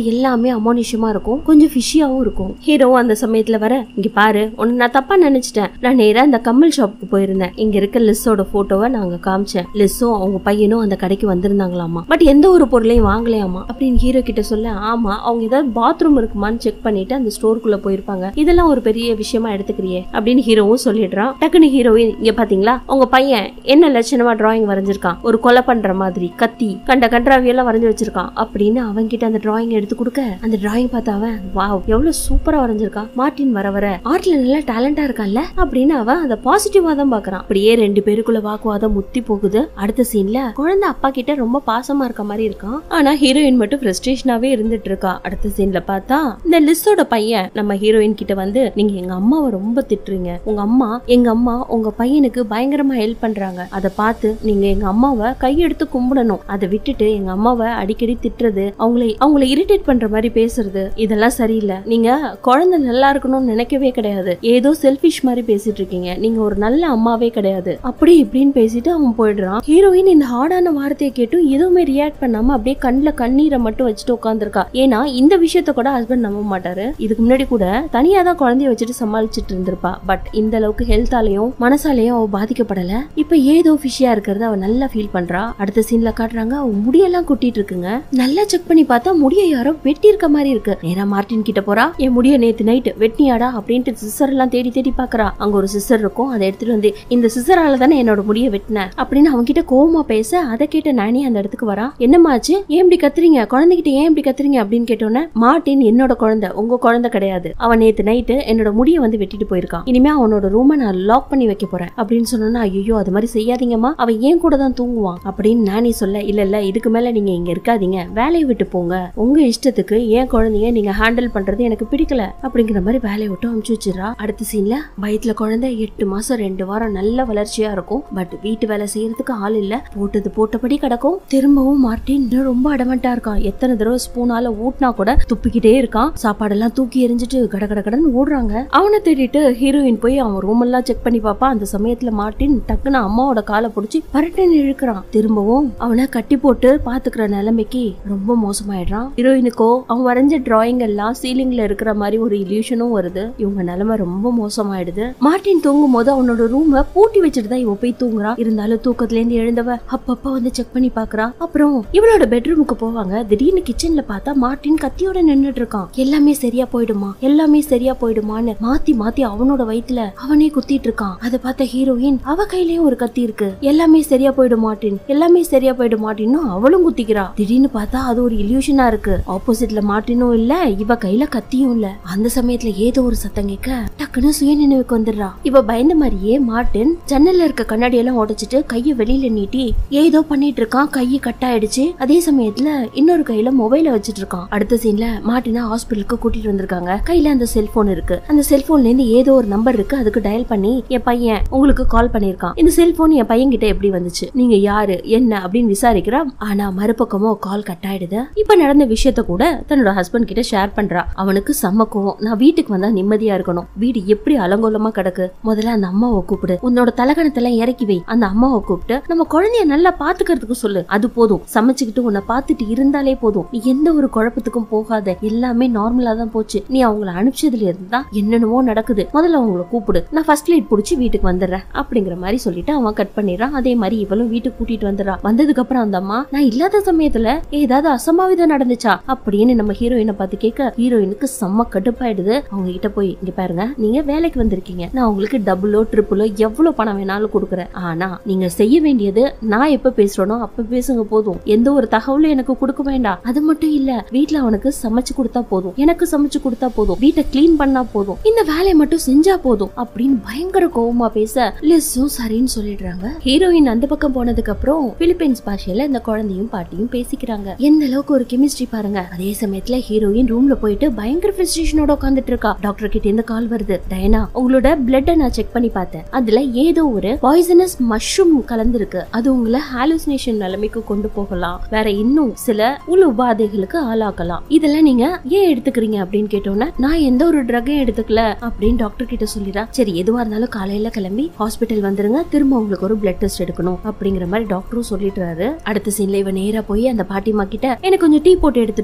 எல்லாமே அமோனிஷமா இருக்கும் கொஞ்சம் ஃபிஷியாவும் இருக்கும் ஹீரோ அந்த சமயத்துல வர இங்க பாரு உன்னை நான் தப்பா நினைச்சிட்டேன் நான் நேரா அந்த கம்மல் ஷாப்புக்கு போயிருந்தேன் இங்க இருக்க லிஸ்ஸோட போட்டோவை நாங்க காமிச்சேன் லிஸ்ஸும் அவங்க பையனும் அந்த கடைக்கு வந்திருந்தாங்களாமா பட் எந்த ஒரு பொருளையும் வாங்கலையாமா அப்படின்னு ஹீரோ கிட்ட சொல்ல ஆமா அவங்க ஏதாவது பாத்ரூம் இருக்குமான்னு செக் பண்ணிட்டு அந்த ஸ்டோருக்குள்ள போயிருப்பாங்க இதெல்லாம் ஒரு பெரிய விஷயமா எடுத்துக்கிறியே அப்படின்னு ஹீரோவும் சொல்லிடுறான் டக்குனு ஹீரோயின் இங்க பாத்தீங்களா உங்க பையன் என்ன லட்சணமா டிராயிங் வரைஞ்சிருக்கான் ஒரு கொலை பண்ற மாதிரி கத்தி கண்ட கன்றாவியெல்லாம் வரைஞ்சு வச்சிருக்கான் அப்படின்னு அவன் கிட்ட அந்த டிராயிங் எடுத்து கொடுக்க அந்த டிராயிங் பார்த்த அவன் வாவ் எவ்வளவு சூப்பரா வரைஞ்சிருக்கான் மார்ட்டின் வர வர ஆர்ட்ல நல்லா டேலண்டா இருக்கான்ல அப்படின்னு அவன் அதை பாசிட்டிவா தான் பாக்குறான் அப்படியே ரெண்டு பேருக்குள்ள வாக்குவாதம் முத்தி போகுது அடுத்த சீன்ல குழந்தை அப்பா கிட்ட ரொம்ப பாசமா இருக்க மாதிரி இருக்கான் ஆனா ஹீரோயின் மட்டும் ஃப்ரஸ்ட்ரேஷனாவே இருந்துட்டு இருக்கா அடுத்த சீன்ல பார்த்தா இந்த லிஸ்டோட பையன் நம்ம ஹீரோயின் கிட்ட வந்து நீங்க எங்க அம்மாவை ரொம்ப திட்டுறீங்க உங்க அம்மா எங்க அம்மா உங்க பையனுக்கு பயங்கரமா ஹெல்ப் பண்றாங்க அதை பார்த்து நீங்க எங்க அம்மாவை கையெடுத்து கும்பிடணும் அதை விட்டுட்டு எங்க அம்மாவை அடிக்கடி திட்டுறது அவங்களை அவங்களை இரிட்டேட் பண்ற மாதிரி பேசுறது இதெல்லாம் சரியில்லை நீங்க குழந்தை நல்லா இருக்கணும்னு நினைக்கவே கிடையாது ஏதோ செல்ஃபிஷ் மாதிரி பேசிட்டு இருக்கீங்க நீங்க ஒரு நல்ல அம்மாவே கிடையாது அப்படி இப்படின்னு பேசிட்டு அவன் போயிடுறான் ஹீரோயின் இந்த ஹார்டான வார்த்தையை கேட்டும் எதுவுமே ரியாக்ட் பண்ணாம அப்படியே கண்ணுல கண்ணீரை மட்டும் வச்சுட்டு உட்காந்துருக்கா ஏன்னா இந்த விஷயத்த கூட ஹஸ்பண்ட் நம்ப மாட்டாரு இதுக்கு முன்னாடி கூட தனியா தான் குழந்தைய வச்சுட்டு சமாளிச்சுட்டு இருந்திருப்பா பட் இந்த அளவுக்கு ஹெல்த்தாலையும் மனசாலையும் அவ பாதிக்கப்படல இப்ப ஏதோ ஃபிஷியா இருக்கிறத அவ நல்லா ஃபீல் பண்றா அடுத்த சீன்ல காட்டுறாங்க அவ முடியெல்லாம் கொட்டிட்டு இருக்குங்க நல்லா செக் பண்ணி பார்த்தா முடிய யாரோ வெட்டி இருக்க மாதிரி இருக்கு நேரா மார்ட்டின் கிட்ட போறா என் முடிய நேத்து நைட் வெட்டினியாடா அப்படின்ட்டு சிஸ்டர் எல்லாம் தேடி தேடி பாக்குறா அங்க ஒரு சிஸ்டர் இருக்கும் அதை எடுத்துட்டு வந்து இந்த சிஸ்டரால தானே என்னோட முடிய வெட்டின அப்படின்னு அவங்க கிட்ட கோவமா பேச அதை கேட்ட நானி அந்த இடத்துக்கு வரா என்னமாச்சு ஏன் இப்படி கத்துறீங்க குழந்தைகிட்ட ஏன் இப்படி கத்துறீங்க அப்படின்னு கேட்டோன்னே மார்ட்டின் என்னோட குழந்தை உங்க குழந்தை கிடையாது அவன் நேத்து நைட்டு என்னோட முடிய வந்து வெட்டிட்டு போயிருக்கான் இனிமே அவனோட ரூமை நான் லாக் பண்ணி வைக்க போறேன் அப்படின்னு சொன்னோன்னா ஐயோ அது மாதிரி செய்யாதீங்கம்மா அவன் ஏன் கூட தான் தூங்குவான் அப்படின்னு நானி சொல்ல இல்ல இல்ல இதுக்கு மேல நீங்க இங்க இருக்காதீங்க வேலையை விட்டு போங்க உங்க இஷ்டத்துக்கு ஏன் குழந்தைய நீங்க ஹேண்டில் பண்றது எனக்கு பிடிக்கல அப்படிங்கிற மாதிரி வேலையை விட்டு அமுச்சு வச்சிடறா அடுத்த சீன்ல வயிற்றுல குழந்தை எட்டு மாசம் ரெண்டு வாரம் நல்ல வளர்ச்சியா இருக்கும் பட் வீட்டு வேலை செய்யறதுக்கு ஆள் இல்ல போட்டது போட்டபடி கிடக்கும் திரும்பவும் மார்ட்டின் இன்னும் ரொம்ப அடமண்டா இருக்கான் எத்தனை தடவை ஸ்பூனால ஊட்டினா கூட துப்பிக்கிட்டே இருக்கான் சாப்பாடெல்லாம் தூக்கி எரிஞ்சிட்டு கட கட கடன்னு ஓடுறாங்க அவனை தேடிட்டு ஹீரோயின் போய் அவன் ரூம் எல்லாம் செக் பண்ணி பாப்பா அந்த சமயத்துல மார்ட்டின் டக்குன்னு அம்மாவோட காலை பிடிச்சி பரட்டன்னு இழுக்கிறான் திரும்பவும் அவனை கட்டி போட்டு பாத்துக்கிற நிலைமைக்கு ரொம்ப மோசமாயிடுறான் ஹீரோயினுக்கோ அவன் வரைஞ்ச டிராயிங் எல்லாம் சீலிங்ல இருக்கிற மாதிரி ஒரு இல்யூஷனும் வருது இவங்க நிலைமை ரொம்ப மோசமாயிடுது மார்ட்டின் தூங்கும் போது அவனோட ரூம பூட்டி வச்சுட்டு தான் இவ போய் தூங்குறா இருந்தாலும் தூக்கத்துல இருந்து எழுந்தவ அப்பப்ப வந்து செக் பண்ணி பாக்குறா அப்புறம் இவளோட பெட்ரூமுக்கு போவாங்க திடீர்னு கிச்சன்ல பார்த்தா மார்ட்டின் கத்தியோட நின்னுட்டு இருக்கான் எல்லாமே சரியா போயிடுமா எல்லாமே சரியா போயிடுமான்னு மாத்தி மாத்தி அவனோட வயித்துல அவனே குத்திட்டு இருக்கான் அதை பார்த்த ஹீரோயின் அவ கையிலயும் ஒரு கத்தி இருக்கு எல்லாமே சரியா போயிடும் மார்ட்டின் எல்லாமே சரியா போயிடும் மார்ட்டின்னு அவளும் குத்திக்கிறா திடீர்னு பார்த்தா அது ஒரு இல்யூஷனா இருக்கு ஆப்போசிட்ல மார்ட்டினும் இல்ல இவ கையில கத்தியும் இல்ல அந்த சமயத்துல ஏதோ ஒரு சத்தம் கேட்க டக்குன்னு சுய நினைவுக்கு வந்துடுறா இவ பயந்த மாதிரியே மார்ட்டின் ஜன்னல்ல இருக்க கண்ணாடி எல்லாம் உடைச்சிட்டு கைய வெளியில நீட்டி ஏதோ பண்ணிட்டு இருக்கான் கையை கட் ஆயிடுச்சு அதே சமயத்துல இன்னொரு கையில மொபைல வச்சிட்டு இருக்கான் அடுத்த சீன்ல மார்ட்டினா ஹாஸ்பிட்டலுக்கு கூட்டிட்டு வந்திருக்காங்க கையில அந்த செல்போன் இருக்கு அந்த செல்போன்ல இருந்து ஏதோ ஒரு நம்பர் இருக்கு அதுக்கு டயல் பண்ணி என் பையன் உங்களுக்கு கால் பண்ணிருக்கான் இந்த செல்போன் என் பையன் கிட்ட எப்படி வந்துச்சு நீங்க யாரு என்ன அப்படின்னு விசாரிக்கிறா ஆனா மறுபக்கமோ கால் கட் ஆயிடுது இப்ப நடந்த விஷயத்த கூட தன்னோட ஹஸ்பண்ட் கிட்ட ஷேர் பண்றா அவனுக்கு செம்ம கோவம் நான் வீட்டுக்கு வந்தா நிம்மதியா இருக்கணும் வீடு எப்படி அலங்கோலமா கிடக்கு முதல்ல அந்த அம்மாவை கூப்பிடு உன்னோட தலகணத்தெல்லாம் இறக்கி வை அந்த அம்மாவை கூப்பிட்டு நம்ம குழந்தைய நல்லா பாத்துக்கிறதுக்கு சொல்லு அது போதும் சமைச்சுக்கிட்டு உன்னை பார்த்துட்டு இருந்தாலே போதும் நீ எந்த ஒரு குழப்பத்துக்கும் போகாத எல்லாமே நார்மலா தான் போச்சு நீ அவங்கள அனுப்பிச்சதுல இருந்தா என்னென்னவோ நடக்குது முதல்ல அவங்கள கூப்பிடு நான் ஃபர்ஸ்ட் லைட் புடிச்சு வீட்டுக்கு வந்துடுறேன் அப்படிங்கிற மாதிரி சொல்லிட்டு அவன் கட் பண்ணிடுறான் அதே மாதிரி இவளும் வீட்டுக்கு கூட்டிட்டு வந்துடுறா வந்ததுக்கு அப்புறம் அந்த அம்மா நான் இல்லாத சமயத்துல ஏதாவது அசம்பாவிதம் நடந்துச்சா அப்படின்னு நம்ம ஹீரோயினை பார்த்து கேட்க ஹீரோயினுக்கு செம்ம கடுப்பாயிடுது அவங்க கிட்ட போய் இங்க பாருங்க நீங்க வேலைக்கு வந்திருக்கீங்க நான் உங்களுக்கு டபுளோ ட்ரிபிளோ எவ்வளவு பணம் வேணாலும் கொடுக்குறேன் ஆனா நீங்க செய்ய வேண்டியது நான் எப்ப பேசுறேனோ அப்ப பேசுங்க போதும் எந்த ஒரு தகவலும் எனக்கு கொடுக்க வேண்டாம் அது மட்டும் இல்ல வீட்ல அவனுக்கு சமைச்சு கொடுத்தா போதும் எனக்கு சமைச்சு கொடுத்தா போதும் வீட்டை க்ளீன் பண்ணா போதும் இந்த வேலையை மட்டும் செஞ்சா போதும் அப்படின்னு பயங்கர கோவமா பேச லிஸ்ஸும் சரின்னு சொல்லிடுறாங்க ஹீரோயின் அந்த பக்கம் போனதுக்கு அப்புறம் பிலிப்பைன்ஸ் பாஷையில இந்த குழந்தையும் பாட்டியும் பேசிக்கிறாங்க எந்த அளவுக்கு ஒரு கெமிஸ்ட்ரி பாருங்க அதே சமயத்துல ஹீரோயின் ரூம்ல போயிட்டு பயங்கர ஃப்ரஸ்ட்ரேஷனோட உட்காந்துட்டு இருக்கா டாக்டர் கிட்ட இருந்து கால் வருது டயனா உங்களோட பிளட்டை நான் செக் பண்ணி பார்த்தேன் அதுல ஏதோ ஒரு பாய்சனஸ் மஷ்ரூம் கலந்துருக்கு அது உங்களை ஹாலுசினேஷன் நிலைமைக்கு கொண்டு போகலாம் வேற இன்னும் சில உள் உபாதைகளுக்கு ஆளாக்கலாம் இதெல்லாம் நீங்க ஏன் எடுத்துக்கிறீங்க அப்படின்னு கேட்டோன்னே நான் எந்த ஒரு ட்ரக்கையும் எடுத்துக்கல அப்படின்னு டாக்டர் கிட்ட சொல்லிடுறா சரி எதுவா இருந்தாலும் காலையில கிளம்பி ஹாஸ்பிட்டல் வந்துருங்க திரும்ப உங்களுக்கு ஒரு பிளட் டெஸ்ட் எடுக்கணும் அப்படிங்கிற மாதிரி டாக்டரும் சொல்லிடுறாரு அடுத்த சீன்ல இவ நேரா போய் அந்த பாட்டிமா கிட்ட எனக்கு கொஞ்சம் டீ போட்டு எடுத்துட்டு வாங்க அப்படின்னு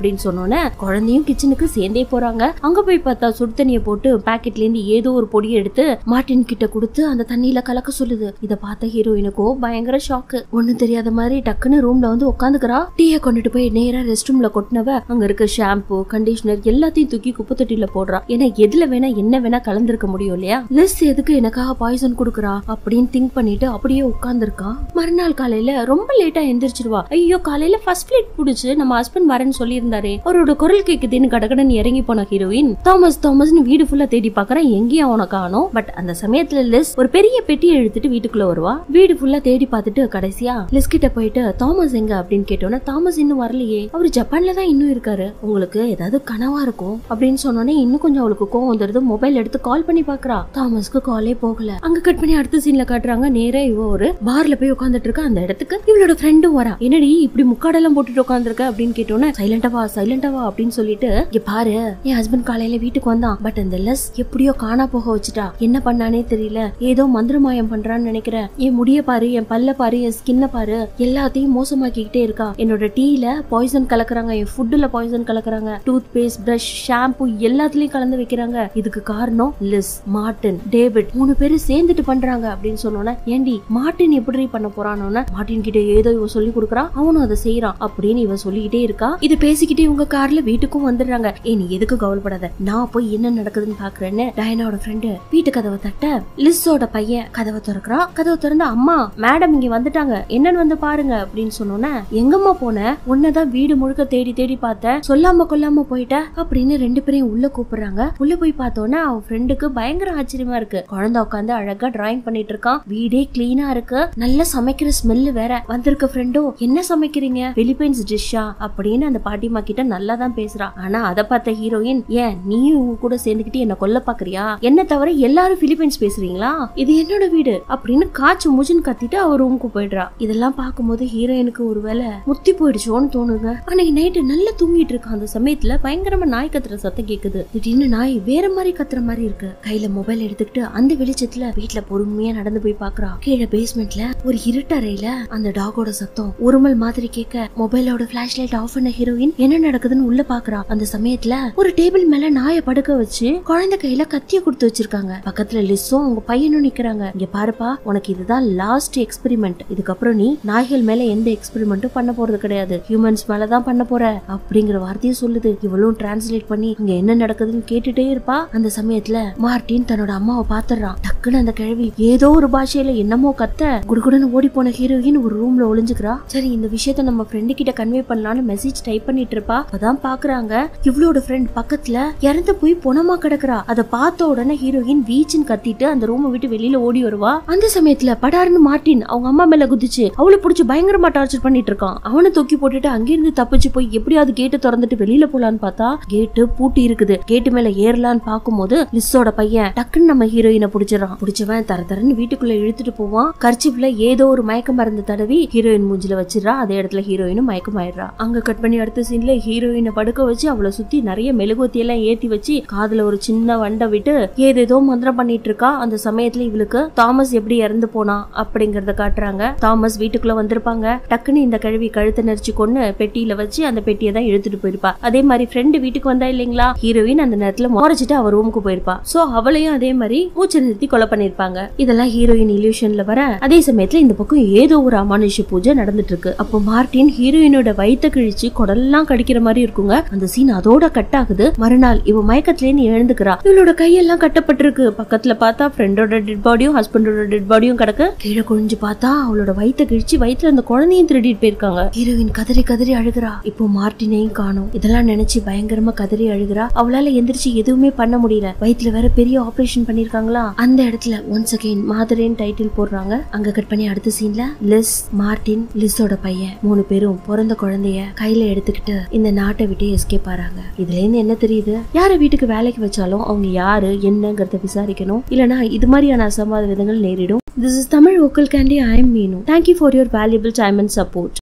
அப்படின்னு சொன்னோன்னே குழந்தையும் கிச்சனுக்கு சேர்ந்தே போறாங்க அங்க போய் பார்த்தா சுடு தண்ணியை போட்டு பாக்கெட்ல இருந்து ஏதோ ஒரு பொடியை எடுத்து மார்ட்டின் கிட்ட கொடுத்து அந்த தண்ணியில கலக்க சொல்லுது இத பார்த்த ஹீரோயினுக்கோ பயங்கர ஷாக்கு ஒண்ணும் தெரியாத மாதிரி டக்குன்னு ரூம்ல வந்து உட்காந்துக்கிறா டீயை கொண்டுட்டு போய் நேரா ரெஸ்ட் ரூம்ல கொட்டினவ அங்க இருக்க ஷாம்பு கண்டிஷனர் எல்லாத்தையும் தூக்கி குப்பை தொட்டில போடுறா ஏன்னா எதுல வேணா என்ன வேணா கலந்திருக்க முடியும் இல்லையா லிஸ் எதுக்கு எனக்காக பாய்சன் கொடுக்குறா அப்படின்னு திங்க் பண்ணிட்டு அப்படியே உட்கார்ந்துருக்கா மறுநாள் காலையில ரொம்ப லேட்டா எந்திரிச்சிருவா ஐயோ காலையில ஃபர்ஸ்ட் பிளேட் புடிச்சு நம்ம ஹஸ்பண்ட் வரேன்னு சொல்லியிருந்தாரு அவரோட குரல் கேக்குதுன்னு கடகடன்னு இறங்கி போன ஹீரோயின் தாமஸ் தாமஸ்னு வீடு ஃபுல்லா தேடி பாக்குறேன் எங்கேயும் அவனை காணோம் பட் அந்த சமயத்துல லிஸ் ஒரு பெரிய பெட்டியை எடுத்துட்டு வீட்டுக்குள்ள வருவா வீடு ஃபுல்லா தேடி பார்த்துட்டு கடைசியா லிஸ் கிட்ட போயிட்டு தாமஸ் எங்க அப்படின்னு கேட்டோன்னா தாமஸ் இன்னும் வரலையே அவர் ஜப்பான்ல தான் இன்னும் இருக்காரு உங்களுக்கு ஏதாவது கனவா இருக்கும் அப்படின்னு சொன்னோன்னே இன்னும் கொஞ்சம் அவளுக்கு கோவம் வந்துருது மொபைல் எடுத்து கால் பண்ணி பாக்குறா தாமஸ்க்கு காலே போகல அங்க கட் பண்ணி அடுத்த சீன்ல காட்டுறாங்க நேரா இவ ஒரு பார்ல போய் உட்காந்துட்டு இருக்கா அந்த இடத்துக்கு இவளோட ஃப்ரெண்டும் வரா என்னடி இப்படி முக்காடெல்லாம் போட்டுட்டு உட்காந்துருக்க அப்படின்னு கேட்டோன்னே சைலண்டா வா சைலண்டா வா அப்படின்னு சொல்லிட்டு இங்க பாரு என் ஹஸ்பண்ட் காலையில வீட்டுக்கு வந்தான் பட் அந்த லெஸ் எப்படியோ காணா போக வச்சுட்டா என்ன பண்ணானே தெரியல ஏதோ மந்திரமாயம் பண்றான்னு நினைக்கிறேன் என் முடிய பாரு என் பல்ல பாரு என் ஸ்கின்ன பாரு எல்லாத்தையும் மோசமாக்கிக்கிட்டே இருக்கா என்னோட டீல பாய்சன் கலக்குறாங்க என் ஃபுட்டுல பாய்சன் கலக்குறாங்க டூத் பேஸ்ட் பிரஷ் ஷாம்பு எல்லாத்துலயும் கலந்து வைக்கிறாங்க இதுக்கு காரணம் லிஸ் மார்டின் டேவிட் மூணு பேரும் சேர்ந்துட்டு பண்றாங்க அப்படின்னு சொன்னோன்னே ஏண்டி மார்டின் எப்படி பண்ண போறானோன்னு மார்டின் கிட்ட ஏதோ இவ சொல்லி கொடுக்குறா அவனும் அதை செய்யறான் அப்படின்னு இவ சொல்லிக்கிட்டே இருக்கா இது பேசிக்கிட்டே உங்க கார்ல வீட்டுக்கும் வந்துடுறாங்க ஏ நீ எதுக்கும் கவலைப்படாத நான் போய் என்ன நடக்குதுன்னு பாக்குறேன்னு டயனாவோட ஃப்ரெண்டு வீட்டு கதவை தட்ட லிஸ்ஸோட பையன் கதவை திறக்கிறா கதவை திறந்து அம்மா மேடம் இங்க வந்துட்டாங்க என்னன்னு வந்து பாருங்க அப்படின்னு சொன்னோன்னே எங்கம்மா போன உன்னதான் வீடு முழுக்க தேடி தேடி பார்த்தேன் சொல்லாம கொல்லாம போயிட்ட அப்படின்னு ரெண்டு பேரையும் உள்ள கூப்பிடுறாங்க உள்ள போய் பார்த்தோன்னே அவன் ஃப்ரெண்டுக்கு பயங்கர ஆச்சரியமா இருக்கு குழந்தை உட்காந்து அழகா டிராயிங் பண்ணிட்டு இருக்கான் வீடே கிளீனா இருக்கு நல்லா சமைக்கிற ஸ்மெல்லு வேற வந்திருக்க ஃப்ரெண்டோ என்ன சமைக்கிறீங்க பிலிப்பைன்ஸ் டிஷ்ஷா அப்படின்னு அந்த பாட்டிமா கிட்ட நல்லா தான் பேசுறா ஆனா அதை பார்த்த ஹீரோயின் ஏன் நீயும் உங்க கூட சேர்ந்துக்கிட்டு என்ன கொல்ல பாக்குறியா என்ன தவிர எல்லாரும் பிலிப்பைன்ஸ் பேசுறீங்களா இது என்னோட வீடு அப்படின்னு காய்ச்சி மூச்சுன்னு கத்திட்டு அவர் ரூமுக்கு போயிடுறா இதெல்லாம் பார்க்கும்போது ஹீரோயினுக்கு ஒருவேளை முத்தி போயிடுச்சோன்னு தோணுங்க அன்னைக்கு நைட்டு நல்லா தூங்கிட்டு இருக்க அந்த சமயத்துல பயங்கரமா நாய் கத்துற சத்தம் கேக்குது திடீர்னு நாய் வேற மாதிரி கத்துற மாதிரி இருக்கு கையில மொபைல் எடுத்துக்கிட்டு அந்த வெளிச்சத்துல வீட்ல பொறுமையா நடந்து போய் பாக்குறா கீழே பேஸ்மெண்ட்ல ஒரு இருட்டறையில அந்த டாகோட சத்தம் உருமல் மாதிரி கேட்க மொபைலோட பிளாஷ் லைட் ஆஃப் பண்ண ஹீரோயின் என்ன நடக்குதுன்னு உள்ள பாக்குறா அந்த சமயத்துல ஒரு டேபிள் மேல நாயை படுக்க வச்சு குழந்தை கையில கத்திய கொடுத்து வச்சிருக்காங்க பக்கத்துல லிஸ்ஸும் அவங்க பையனும் நிக்கிறாங்க இங்க பாருப்பா உனக்கு இதுதான் லாஸ்ட் எக்ஸ்பெரிமெண்ட் இதுக்கப்புறம் நீ நாய்கள் மேல எந்த எக்ஸ்பெரிமெண்ட்டும் பண்ண போறது கிடையாது ஹியூமன்ஸ் மேலதான் பண்ண போற அப்படிங்கிற வார்த்தையை சொல்லுது இவளும் டிரான்ஸ்லேட் பண்ணி இங்க என்ன நடக்குதுன்னு கேட்டுட்டே இருப்பா அந்த சமயத்துல மார்ட்டின் தன்னோட அம்மாவை பாத்துறான் டக்குன்னு அந்த கிழவி ஏதோ ஒரு பாஷையில என்னமோ கத்த குடுகுடுன்னு ஓடி போன ஹீரோயின் ஒரு ரூம்ல ஒளிஞ்சுக்கிறா சரி இந்த விஷயத்த நம்ம ஃப்ரெண்டு கிட்ட கன்வே பண்ணலாம்னு மெசேஜ் டைப் பண்ணிட்டு இருப்பா அதான் பாக்குறாங்க இவளோட ஃப்ரெண்ட் பக்கத்துல இறந்து போய் பொணமா கிடக்குறா அதை பார்த்த உடனே ஹீரோயின் வீச்சுன்னு கத்திட்டு அந்த ரூமை விட்டு வெளியில ஓடி வருவா அந்த சமயத்துல படாருன்னு மார்ட்டின் அவங்க அம்மா மேல குதிச்சு அவளை புடிச்சு பயங்கரமா டார்ச்சர் பண்ணிட்டு இருக்கான் அவனை தூக்கி போட்டுட்டு அங்கிருந்து தப்பிச்சு போய் எப்படியாவது கேட்டு திறந்துட்டு வெளியில போலான்னு பார்த்தா கேட்டு பூட்டி இருக்குது கேட்டு மேல ஏறலான்னு பார்க்கும்போது லிஸ்ஸோட பையன் டக்குன்னு நம்ம ஹீரோயினை புடிச்சிடறான் புடிச்சவன் தர தரன்னு வீட்டுக்குள்ள இழுத்துட்டு போவான் கர்ச்சிப்ல ஏதோ ஒரு மயக்க மருந்து தடவி ஹீரோயின் மூஞ்சில வச்சிடறா அதே இடத்துல ஹீரோயினும் மயக்கம் ஆயிடுறா அங்க கட் பண்ணி அடுத்த சீன்ல ஹீரோயினை படுக்க வச்சு அவளை சுத்தி நிறைய மெழுகுவத்தி எல்லாம் ஏத்தி வச்சு காதுல ஒரு சின்ன வண்டை விட்டு ஏதேதோ மந்திரம் பண்ணிட்டு இருக்கா அந்த சமயத்துல இவளுக்கு தாமஸ் எப்படி இறந்து போனா அப்படிங்கறத காட்டுறாங்க தாமஸ் வீட்டுக்குள்ள வந்திருப்பாங்க டக்குன்னு இந்த கழுவி கழுத்தை நெரிச்சு கொண்டு பெட்டியில வச்சு அந்த பெட்டியை தான் இழுத்துட்டு போயிருப்பா அதே மாதிரி ஃப்ரெண்டு வீட்டுக்கு வந்தா இல்லைங்களா ஹீரோயின் அந்த நேரத்துல முறைச்சிட்டு அவ ரூமுக்கு போயிருப்பா சோ அவளையும் அதே மாதிரி மூச்சு நிறுத்தி கொலை பண்ணிருப்பாங்க இதெல்லாம் ஹீரோயின் இல்யூஷன்ல வர அதே சமயத்துல இந்த பக்கம் ஏதோ ஒரு அமானுஷ பூஜை நடந்துட்டு இருக்கு அப்போ மார்ட்டின் ஹீரோயினோட வயித்த கிழிச்சு குடல்லாம் கடிக்கிற மாதிரி இருக்குங்க அந்த சீன் அதோட கட் ஆகுது மறுநாள் இவ மயக்கத்துல இருந்து எழுந்துக்கிறா இவளோட கையெல்லாம் கட்டப்பட்டிருக்கு பக்கத்துல பார்த்தா ஃப்ரெண்டோட டெட் பாடியும் ஹஸ்பண்டோட டெட் பாடியும் கிடக்கு கீழே குனிஞ்சு பார்த்தா அவளோட வயித்த கிழிச்சு வயித்துல அந்த குழந்தையும் திருடிட்டு போயிருக்காங்க ஹீரோயின் கதறி கதறி அழுகுறா இப்போ மார்ட்டினையும் காணும் இதெல்லாம் நினைச்சு பயங்கரமா கதறி அழுகுறா அவளால எந்திரிச்சு எதுவுமே பண்ண முடியல வயித்துல வேற பெரிய ஆபரேஷன் பண்ணிருக்காங்களா அந்த இடத்துல ஒன்ஸ் அகைன் மாதரேன் டைட்டில் போடுறாங்க அங்க கட் பண்ணி அடுத்த சீன்ல லிஸ் மார்ட்டின் லிஸோட பையன் மூணு பேரும் பிறந்த குழந்தைய கையில எடுத்துக்கிட்டு இந்த நாட்டை விட்டு எஸ்கேப் ஆறாங்க இதுல இருந்து என்ன தெரியுது யார வீட்டுக்கு வேலைக்கு வச்சாலும் அவங்க யாரு என்னங்கறத விசாரிக்கணும் இல்லனா இது மாதிரியான அசம்பாத விதங்கள் நேரிடும் this is Tamil local candy I'm Meenu thank you for your valuable time and support